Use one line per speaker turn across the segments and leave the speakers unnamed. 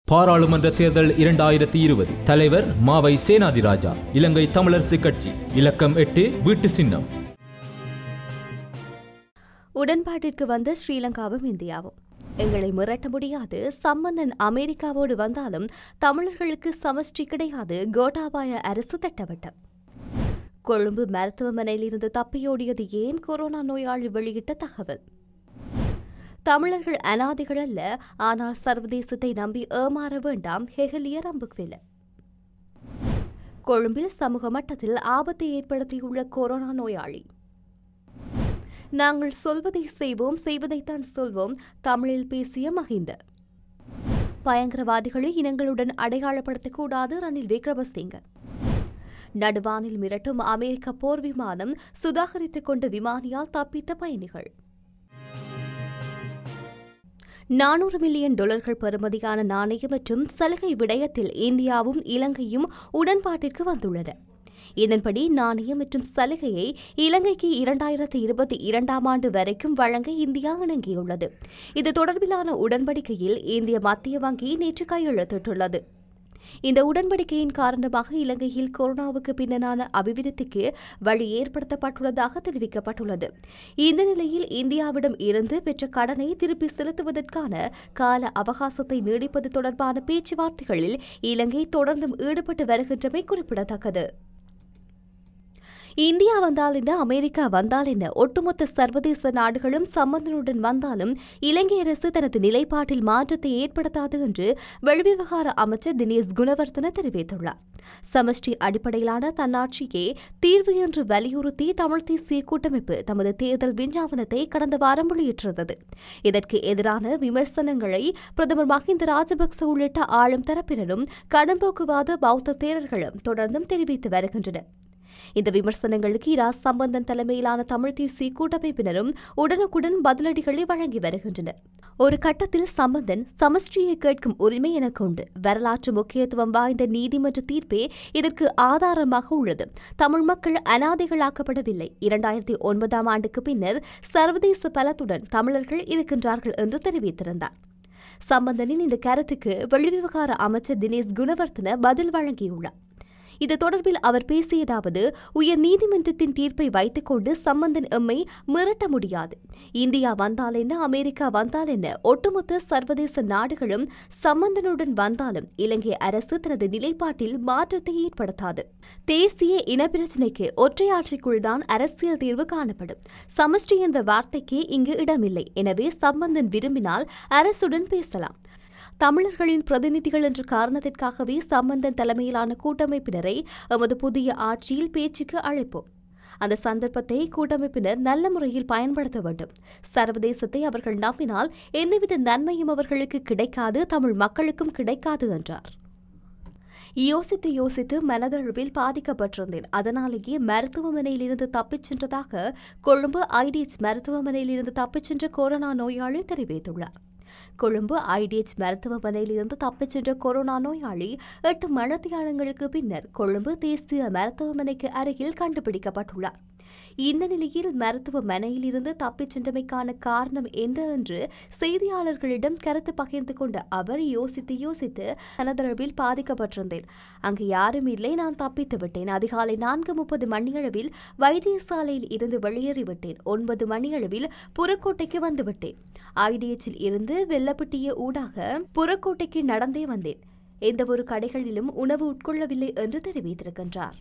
பாராளுமன்ற தேர்தல் இரண்டாயிரத்தி இருபது தலைவர் மாவை சேனாதிராஜா இலங்கை தமிழரசு கட்சி இலக்கம் எட்டு வீட்டு சின்னம்
உடன்பாட்டிற்கு வந்த ஸ்ரீலங்காவும் இந்தியாவும் எங்களை மிரட்ட முடியாது சம்பந்தன் அமெரிக்காவோடு வந்தாலும் தமிழர்களுக்கு சமஷ்டி கிடையாது கோட்டாபாய அரசு திட்டவட்டம் கொழும்பு மருத்துவமனையிலிருந்து தப்பியோடியது ஏன் கொரோனா நோயாளி வெளியிட்ட தகவல் தமிழர்கள் அனாதைகள் அல்ல ஆனால் சர்வதேசத்தை நம்பி ஏமாற வேண்டாம் ஹெகலிய ரம்புக்வில கொழும்பில் சமூக மட்டத்தில் ஆபத்தை ஏற்படுத்தியுள்ள கொரோனா நோயாளி நாங்கள் சொல்வதை செய்வோம் செய்வதைத்தான் சொல்வோம் தமிழில் பேசிய மஹிந்த பயங்கரவாதிகளை இனங்களுடன் அடையாளப்படுத்தக்கூடாது ரணில் விக்ரமசிங்க நடுவானில் மிரட்டும் அமெரிக்க போர் விமானம் சுதாகரித்துக் கொண்ட விமானியால் தப்பித்த பயணிகள் நானூறு மில்லியன் டாலர்கள் பெறுமதியான நாணயம் மற்றும் சலுகை விடயத்தில் இந்தியாவும் இலங்கையும் உடன்பாட்டிற்கு வந்துள்ளன இதன்படி நாணயம் மற்றும் சலுகையை இலங்கைக்கு இரண்டாயிரத்தி இருபத்தி இரண்டாம் ஆண்டு வரைக்கும் வழங்க இந்தியா இணங்கியுள்ளது இது தொடர்பிலான உடன்படிக்கையில் இந்திய மத்திய வங்கி நேற்று கையெழுத்திட்டுள்ளது இந்த உடன்படிக்கையின் காரணமாக இலங்கையில் கொரோனாவுக்கு பின்னரான அபிவிருத்திக்கு வழி ஏற்படுத்தப்பட்டுள்ளதாக தெரிவிக்கப்பட்டுள்ளது இந்த நிலையில் இந்தியாவிடம் இருந்து பெற்ற கடனை திருப்பி செலுத்துவதற்கான கால அவகாசத்தை நீடிப்பது தொடர்பான பேச்சுவார்த்தைகளில் இலங்கை தொடர்ந்தும் ஈடுபட்டு வருகின்றமை குறிப்பிடத்தக்கது இந்தியா வந்தால் என்ன அமெரிக்கா வந்தால் என்ன ஒட்டுமொத்த சர்வதேச நாடுகளும் சம்பந்தனுடன் வந்தாலும் இலங்கை அரசு தனது நிலைப்பாட்டில் மாற்றத்தை ஏற்படுத்தாது என்று வெளிவிவகார அமைச்சர் தினேஷ் குணவர்தன தெரிவித்துள்ளார் சமஷ்டி அடிப்படையிலான தன்னாட்சியே தீர்வு என்று வலியுறுத்தி தமிழ் தேசிய கூட்டமைப்பு தமது தேர்தல் விஞ்ஞாபனத்தை கடந்த வாரம் வெளியிட்டிருந்தது இதற்கு எதிரான விமர்சனங்களை பிரதமர் மஹிந்த ராஜபக்ச உள்ளிட்ட ஆளும் தரப்பினரும் கடும்போக்குவாத பௌத்த தேரர்களும் தொடர்ந்தும் தெரிவித்து வருகின்றனர் இந்த விமர்சனங்களுக்கு இரா சம்பந்தன் தலைமையிலான தமிழ் தேசிய கூட்டமைப்பினரும் உடனுக்குடன் பதிலடிகளை வழங்கி வருகின்றனர் ஒரு கட்டத்தில் சம்பந்தன் சமஷ்டியை கேட்கும் உரிமை எனக்கு உண்டு வரலாற்று முக்கியத்துவம் வாய்ந்த நீதிமன்ற தீர்ப்பே இதற்கு ஆதாரமாக உள்ளது தமிழ் மக்கள் அனாதைகளாக்கப்படவில்லை இரண்டாயிரத்தி ஒன்பதாம் ஆண்டுக்கு பின்னர் சர்வதேச பலத்துடன் தமிழர்கள் இருக்கின்றார்கள் என்று தெரிவித்திருந்தார் சம்பந்தனின் இந்த கருத்துக்கு வெளிவிவகார அமைச்சர் தினேஷ் குணவர்த்தன பதில் வழங்கியுள்ளார் இது தொடர்பில் அவர் பேசியதாவது உயர் நீதிமன்றத்தின் தீர்ப்பை வைத்துக்கொண்டு சம்பந்தன் எம்மை மிரட்ட முடியாது இந்தியா வந்தால் என்ன அமெரிக்கா வந்தால் என்ன ஒட்டுமொத்த சர்வதேச நாடுகளும் சம்பந்தனுடன் வந்தாலும் இலங்கை அரசு தனது நிலைப்பாட்டில் மாற்றத்தை ஏற்படுத்தாது தேசிய இனப்பிரச்சினைக்கு ஒற்றையாட்சிக்குள் தான் அரசியல் தீர்வு காணப்படும் சமஷ்டி என்ற வார்த்தைக்கு இங்கு இடமில்லை எனவே சம்பந்தன் விரும்பினால் அரசுடன் பேசலாம் தமிழர்களின் பிரதிநிதிகள் என்ற காரணத்திற்காகவே சம்பந்தன் தலைமையிலான கூட்டமைப்பினரை எமது புதிய ஆட்சியில் பேச்சுக்கு அழைப்போம் அந்த சந்தர்ப்பத்தை கூட்டமைப்பினர் நல்ல முறையில் பயன்படுத்த வேண்டும் சர்வதேசத்தை அவர்கள் நம்பினால் எந்தவித நன்மையும் அவர்களுக்கு கிடைக்காது தமிழ் மக்களுக்கும் கிடைக்காது என்றார் யோசித்து யோசித்து மனதளவில் பாதிக்கப்பட்டிருந்தேன் அதனாலேயே மருத்துவமனையிலிருந்து தப்பிச் சென்றதாக கொழும்பு ஐடிஎச் மருத்துவமனையிலிருந்து தப்பிச் சென்ற கொரோனா நோயாளி தெரிவித்துள்ளார் கொழும்பு ஐடிஎச் மருத்துவமனையிலிருந்து தப்பிச் சென்ற கொரோனா நோயாளி எட்டு மணத்தியாளங்களுக்கு பின்னர் கொழும்பு தேசிய மருத்துவமனைக்கு அருகில் கண்டுபிடிக்கப்பட்டுள்ளார் இந்த நிலையில் மருத்துவமனையிலிருந்து தப்பிச் சென்றமைக்கான காரணம் என்ன என்று செய்தியாளர்களிடம் கருத்து பகிர்ந்து கொண்ட அவர் யோசித்து யோசித்து மனதளவில் பாதிக்கப்பட்டிருந்தேன் அங்கு யாரும் இல்லை நான் தப்பித்து விட்டேன் அதிகாலை நான்கு முப்பது மணியளவில் வைத்தியசாலையில் இருந்து வெளியேறிவிட்டேன் ஒன்பது மணியளவில் புறக்கோட்டைக்கு வந்துவிட்டேன் ஐடிஎச்சில் இருந்து வெள்ளப்பட்டிய ஊடாக புறக்கோட்டைக்கு நடந்தே வந்தேன் எந்தவொரு கடைகளிலும் உணவு உட்கொள்ளவில்லை என்று தெரிவித்திருக்கின்றார்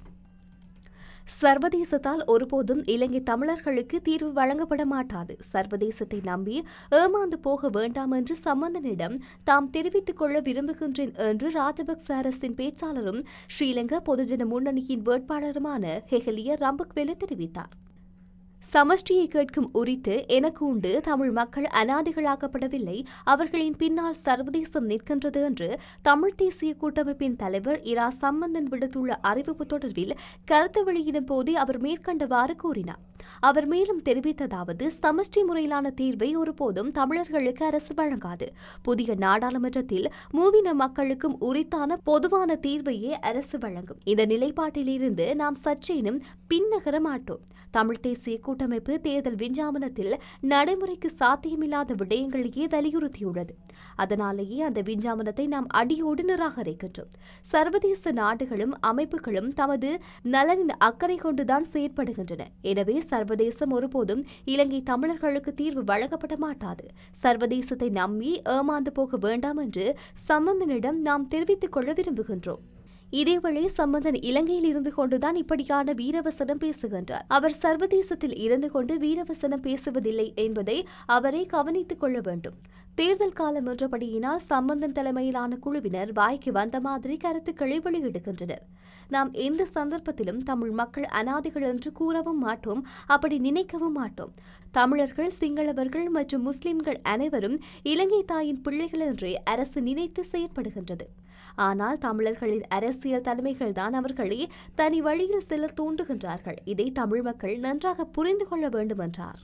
சர்வதேசத்தால் ஒருபோதும் இலங்கை தமிழர்களுக்கு தீர்வு வழங்கப்பட மாட்டாது சர்வதேசத்தை நம்பி ஏமாந்து போக வேண்டாம் என்று சம்பந்தனிடம் தாம் தெரிவித்துக் கொள்ள விரும்புகின்றேன் என்று ராஜபக்ச அரசின் பேச்சாளரும் ஸ்ரீலங்கா பொதுஜன முன்னணியின் வேட்பாளருமான ஹெகலிய ரம்பக்வெல தெரிவித்தார் சமஷ்டியை கேட்கும் உரித்து எனக்கு உண்டு தமிழ் மக்கள் அனாதைகளாக்கப்படவில்லை அவர்களின் பின்னால் சர்வதேசம் நிற்கின்றது என்று தமிழ் தேசிய கூட்டமைப்பின் தலைவர் இரா சம்பந்தன் விடுத்துள்ள அறிவிப்பு தொடர்பில் கருத்து வெளியிடும் போதே அவர் மேற்கண்டவாறு கூறினார் அவர் மேலும் தெரிவித்ததாவது சமஷ்டி முறையிலான தீர்வை ஒருபோதும் தமிழர்களுக்கு அரசு வழங்காது புதிய நாடாளுமன்றத்தில் மூவின மக்களுக்கும் உரித்தான பொதுவான தீர்வையே அரசு வழங்கும் இந்த நிலைப்பாட்டிலிருந்து நாம் சற்றேனும் பின்னகர மாட்டோம் தமிழ் தேசிய கூட்டமைப்பு தேர்தல் விஞ்ஞாபனத்தில் நடைமுறைக்கு சாத்தியமில்லாத விடயங்களையே வலியுறுத்தியுள்ளது அதனாலேயே அந்த விஞ்ஞாபனத்தை நாம் அடியோடு நிராகரிக்கின்றோம் சர்வதேச நாடுகளும் அமைப்புகளும் தமது நலனின் அக்கறை கொண்டுதான் செயற்படுகின்றன எனவே சர்வதேசம் ஒருபோதும் இலங்கை தமிழர்களுக்கு தீர்வு வழங்கப்பட மாட்டாது சர்வதேசத்தை நம்பி ஏமாந்து போக வேண்டாம் என்று சம்பந்தனிடம் நாம் தெரிவித்துக் கொள்ள விரும்புகின்றோம் இதேவேளை சம்பந்தன் இலங்கையில் இருந்து கொண்டுதான் இப்படியான வீரவசனம் பேசுகின்றார் அவர் சர்வதேசத்தில் இருந்து கொண்டு வீரவசனம் பேசுவதில்லை என்பதை அவரே கவனித்துக் கொள்ள வேண்டும் தேர்தல் காலம் என்றபடியினால் சம்பந்தன் தலைமையிலான குழுவினர் வாய்க்கு வந்த மாதிரி கருத்துக்களை வெளியிடுகின்றனர் நாம் எந்த சந்தர்ப்பத்திலும் தமிழ் மக்கள் அனாதைகள் என்று கூறவும் மாட்டோம் அப்படி நினைக்கவும் மாட்டோம் தமிழர்கள் சிங்களவர்கள் மற்றும் முஸ்லிம்கள் அனைவரும் இலங்கை தாயின் பிள்ளைகள் என்றே அரசு நினைத்து செயற்படுகின்றது ஆனால் தமிழர்களின் அரசியல் தலைமைகள்தான் அவர்களை தனி வழியில் செல்ல தூண்டுகின்றார்கள் இதை தமிழ் மக்கள் நன்றாக புரிந்து கொள்ள வேண்டும் என்றார்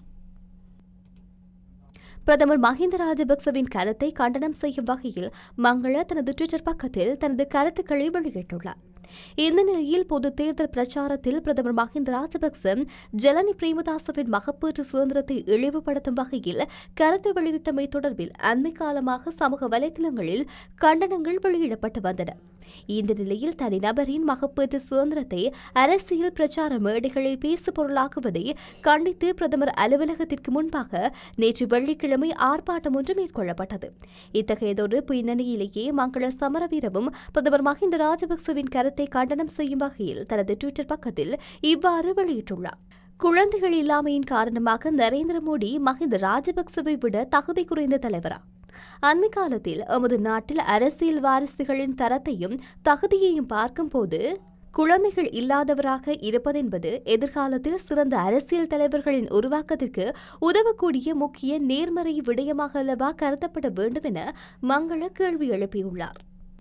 பிரதமர் மஹிந்த ராஜபக்சவின் கருத்தை கண்டனம் செய்யும் வகையில் மங்கள தனது ட்விட்டர் பக்கத்தில் தனது கருத்துக்களை வெளியிட்டுள்ளார் இந்த நிலையில் பொது தேர்தல் பிரச்சாரத்தில் பிரதமர் மஹிந்த ராஜபக்ச ஜலனி பிரேமதாசவின் மகப்பேற்று சுதந்திரத்தை இழிவுபடுத்தும் வகையில் கருத்து வெளியிட்டமை தொடர்பில் அண்மை காலமாக சமூக வலைதளங்களில் கண்டனங்கள் வெளியிடப்பட்டு வந்தன இந்த நிலையில் தனிநபரின் மகப்பேற்று சுதந்திரத்தை அரசியல் பிரச்சார மேடைகளில் பேசு பொருளாக்குவதை கண்டித்து பிரதமர் அலுவலகத்திற்கு முன்பாக நேற்று வெள்ளிக்கிழமை ஆர்ப்பாட்டம் ஒன்று மேற்கொள்ளப்பட்டது இத்தகையதொரு பின்னணியிலேயே மங்கள சமரவீரவும் பிரதமர் மஹிந்த ராஜபக்சவின் கருத்தை கண்டனம் செய்யும் வகையில் தனது டுவிட்டர் பக்கத்தில் இவ்வாறு வெளியிட்டுள்ளார் குழந்தைகள் இல்லாமையின் காரணமாக நரேந்திர மோடி மஹிந்த ராஜபக்சவை விட தகுதி குறைந்த தலைவரா அண்மை காலத்தில் எமது நாட்டில் அரசியல் வாரிசுகளின் தரத்தையும் தகுதியையும் பார்க்கும்போது குழந்தைகள் இல்லாதவராக இருப்பதென்பது எதிர்காலத்தில் சிறந்த அரசியல் தலைவர்களின் உருவாக்கத்திற்கு உதவக்கூடிய முக்கிய நேர்மறை விடயமாக அல்லவா கருதப்பட வேண்டும் என மங்கள கேள்வி எழுப்பியுள்ளார்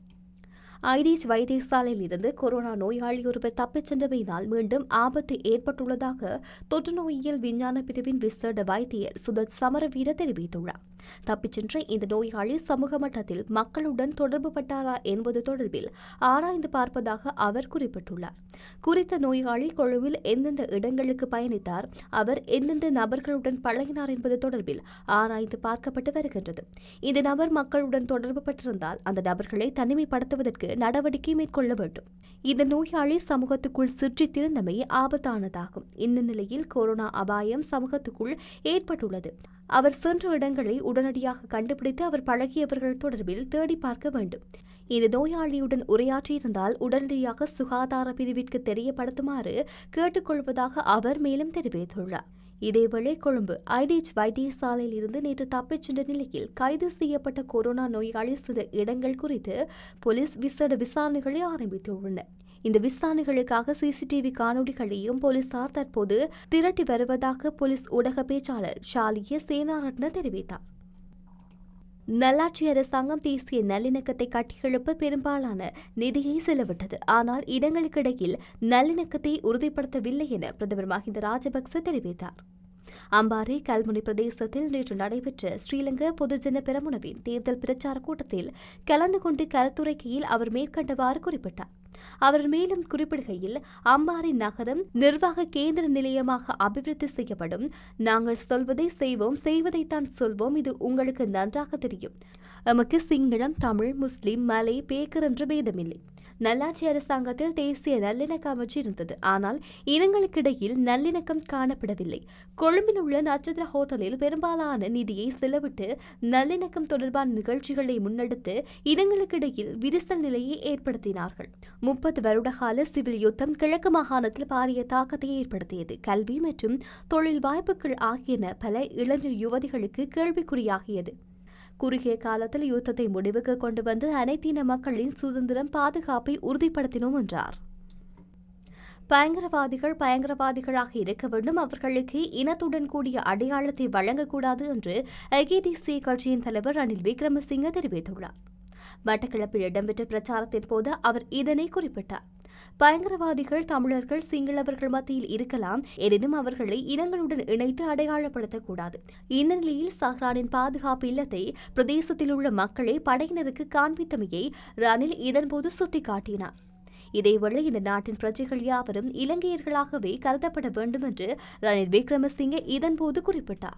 ஐடிச் வைத்தியசாலையில் இருந்து கொரோனா நோயாளி ஒருவர் தப்பிச் சென்றமையினால் மீண்டும் ஆபத்து ஏற்பட்டுள்ளதாக தொற்று நோயியல் விஞ்ஞான பிரிவின் விசேட வைத்தியர் சுதத் சமரவீர தெரிவித்துள்ளார் தப்பிச் சென்ற இந்த நோயாளி சமூக மட்டத்தில் மக்களுடன் தொடர்பு பட்டாரா என்பது தொடர்பில் ஆராய்ந்து பார்ப்பதாக அவர் குறிப்பிட்டுள்ளார் குறித்த நோயாளி கொழுவில் எந்தெந்த இடங்களுக்கு பயணித்தார் அவர் எந்தெந்த நபர்களுடன் பழகினார் என்பது தொடர்பில் ஆராய்ந்து பார்க்கப்பட்டு வருகின்றது இந்த நபர் மக்களுடன் தொடர்பு பட்டிருந்தால் அந்த நபர்களை தனிமைப்படுத்துவதற்கு நடவடிக்கை மேற்கொள்ள வேண்டும் இந்த நோயாளி சமூகத்துக்குள் சுற்றித் திருந்தமை ஆபத்தானதாகும் இந்த நிலையில் கொரோனா அபாயம் சமூகத்துக்குள் ஏற்பட்டுள்ளது அவர் சென்ற இடங்களை உடனடியாக கண்டுபிடித்து அவர் பழகியவர்கள் தொடர்பில் தேடி பார்க்க வேண்டும் இந்த நோயாளியுடன் உரையாற்றியிருந்தால் உடனடியாக சுகாதார பிரிவிற்கு தெரியப்படுத்துமாறு கேட்டுக்கொள்வதாக அவர் மேலும் தெரிவித்துள்ளார் இதேவேளை கொழும்பு ஐடிச் வைத்தியசாலையில் இருந்து நேற்று தப்பிச் சென்ற நிலையில் கைது செய்யப்பட்ட கொரோனா நோயாளி சில இடங்கள் குறித்து போலீஸ் விசேட விசாரணைகளை ஆரம்பித்துள்ளனர் இந்த விசாரணைகளுக்காக சிசிடிவி காணொலிகளையும் போலீசார் தற்போது திரட்டி வருவதாக போலீஸ் ஊடக பேச்சாளர் ஷாலிய சேனாரட்ன தெரிவித்தார் நல்லாட்சி அரசாங்கம் தேசிய நல்லிணக்கத்தை கட்டியெழுப்ப பெரும்பாலான நிதியை செலவிட்டது ஆனால் இடங்களுக்கிடையில் நல்லிணக்கத்தை உறுதிப்படுத்தவில்லை என பிரதமர் மஹிந்த ராஜபக்ச தெரிவித்தார் அம்பாறை கல்முனை பிரதேசத்தில் நேற்று நடைபெற்ற ஸ்ரீலங்கா பொதுஜன பெரமுனவின் தேர்தல் பிரச்சார கூட்டத்தில் கலந்து கொண்டு கருத்துரைக்கையில் அவர் மேற்கண்டவாறு குறிப்பிட்டார் அவர் மேலும் குறிப்பிடுகையில் அம்பாறை நகரம் நிர்வாக கேந்திர நிலையமாக அபிவிருத்தி செய்யப்படும் நாங்கள் சொல்வதை செய்வோம் செய்வதைத்தான் சொல்வோம் இது உங்களுக்கு நன்றாக தெரியும் எமக்கு சிங்களம் தமிழ் முஸ்லிம் மலை பேக்கர் என்ற பேதமில்லை நல்லாட்சி அரசாங்கத்தில் தேசிய நல்லிணக்க அமைச்சு இருந்தது ஆனால் இனங்களுக்கிடையில் நல்லிணக்கம் காணப்படவில்லை கொழும்பில் உள்ள நட்சத்திர ஹோட்டலில் பெரும்பாலான நிதியை செலவிட்டு நல்லிணக்கம் தொடர்பான நிகழ்ச்சிகளை முன்னெடுத்து இனங்களுக்கிடையில் விரிசல் நிலையை ஏற்படுத்தினார்கள் முப்பது வருடகால சிவில் யுத்தம் கிழக்கு மாகாணத்தில் பாரிய தாக்கத்தை ஏற்படுத்தியது கல்வி மற்றும் தொழில் வாய்ப்புகள் ஆகியன பல இளைஞர் யுவதிகளுக்கு கேள்விக்குறியாகியது குறுகிய காலத்தில் யுத்தத்தை முடிவுக்கு கொண்டு வந்து அனைத்தின மக்களின் சுதந்திரம் பாதுகாப்பை உறுதிப்படுத்தினோம் என்றார் பயங்கரவாதிகள் பயங்கரவாதிகளாக இருக்க வேண்டும் அவர்களுக்கு இனத்துடன் கூடிய அடையாளத்தை வழங்கக்கூடாது என்று ஐக்கிய தேசிய கட்சியின் தலைவர் ரணில் விக்ரமசிங்க தெரிவித்துள்ளார் மட்டக்களப்பில் இடம்பெற்ற பிரச்சாரத்தின் போது அவர் இதனை குறிப்பிட்டார் பயங்கரவாதிகள் தமிழர்கள் சிங்களவர்கள் மத்தியில் இருக்கலாம் எனினும் அவர்களை இனங்களுடன் இணைத்து அடையாளப்படுத்தக்கூடாது இந்த நிலையில் சஹ்ரானின் பாதுகாப்பு இல்லத்தை பிரதேசத்தில் உள்ள மக்களை படையினருக்கு காண்பித்தமையை ரணில் இதன்போது சுட்டிக்காட்டினார் இதேவேளை இந்த நாட்டின் பிரஜைகள் யாவரும் இலங்கையர்களாகவே கருதப்பட வேண்டும் என்று ரணில் விக்ரமசிங்கே இதன்போது குறிப்பிட்டார்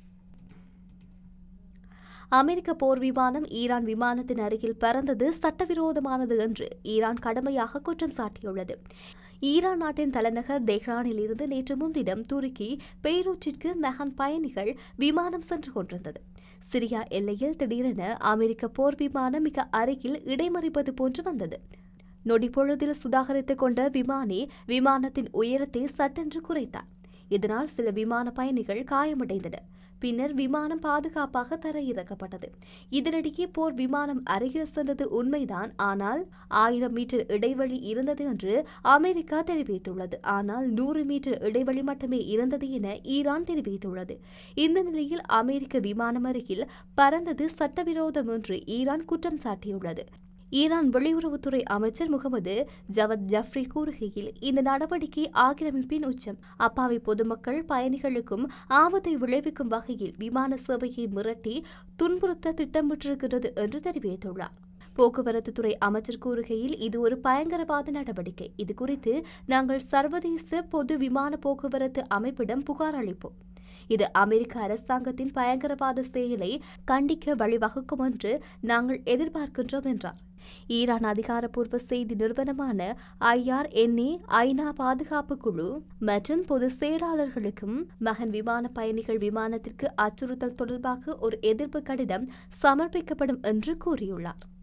அமெரிக்க போர் விமானம் ஈரான் விமானத்தின் அருகில் பறந்தது சட்டவிரோதமானது என்று ஈரான் கடுமையாக குற்றம் சாட்டியுள்ளது ஈரான் நாட்டின் தலைநகர் தெஹ்ரானில் இருந்து நேற்று முன்தினம் துருக்கி பெய்ரூட்டிற்கு மெஹான் பயணிகள் விமானம் சென்று கொண்டிருந்தது சிரியா எல்லையில் திடீரென அமெரிக்க போர் விமானம் மிக அருகில் இடைமறிப்பது போன்று வந்தது நொடிப்பொழுதில் சுதாகரித்துக் கொண்ட விமானி விமானத்தின் உயரத்தை சட்டென்று குறைத்தார் இதனால் சில விமான பயணிகள் காயமடைந்தனர் பின்னர் விமானம் பாதுகாப்பாக தரையிறக்கப்பட்டது இதனிடையே போர் விமானம் அருகில் சென்றது உண்மைதான் ஆனால் ஆயிரம் மீட்டர் இடைவெளி இருந்தது என்று அமெரிக்கா தெரிவித்துள்ளது ஆனால் நூறு மீட்டர் இடைவெளி மட்டுமே இருந்தது என ஈரான் தெரிவித்துள்ளது இந்த நிலையில் அமெரிக்க விமானம் அருகில் பறந்தது சட்டவிரோதம் என்று ஈரான் குற்றம் சாட்டியுள்ளது ஈரான் வெளியுறவுத்துறை அமைச்சர் முகமது ஜவத் ஜஃப்ரி கூறுகையில் இந்த நடவடிக்கை ஆக்கிரமிப்பின் உச்சம் அப்பாவி பொதுமக்கள் பயணிகளுக்கும் ஆபத்தை விளைவிக்கும் வகையில் விமான சேவையை மிரட்டி துன்புறுத்த திட்டமிட்டிருக்கிறது என்று தெரிவித்துள்ளார் போக்குவரத்து துறை அமைச்சர் கூறுகையில் இது ஒரு பயங்கரவாத நடவடிக்கை இது குறித்து நாங்கள் சர்வதேச பொது விமான போக்குவரத்து அமைப்பிடம் புகார் அளிப்போம் இது அமெரிக்க அரசாங்கத்தின் பயங்கரவாத செயலை கண்டிக்க வழிவகுக்கும் என்று நாங்கள் எதிர்பார்க்கின்றோம் என்றார் ஈரான் அதிகாரப்பூர்வ செய்தி நிறுவனமான ஐஆர்என்ஏ ஐநா பாதுகாப்பு குழு மற்றும் பொது செயலாளர்களுக்கும் மகன் விமான பயணிகள் விமானத்திற்கு அச்சுறுத்தல் தொடர்பாக ஒரு எதிர்ப்பு கடிதம் சமர்ப்பிக்கப்படும் என்று கூறியுள்ளார்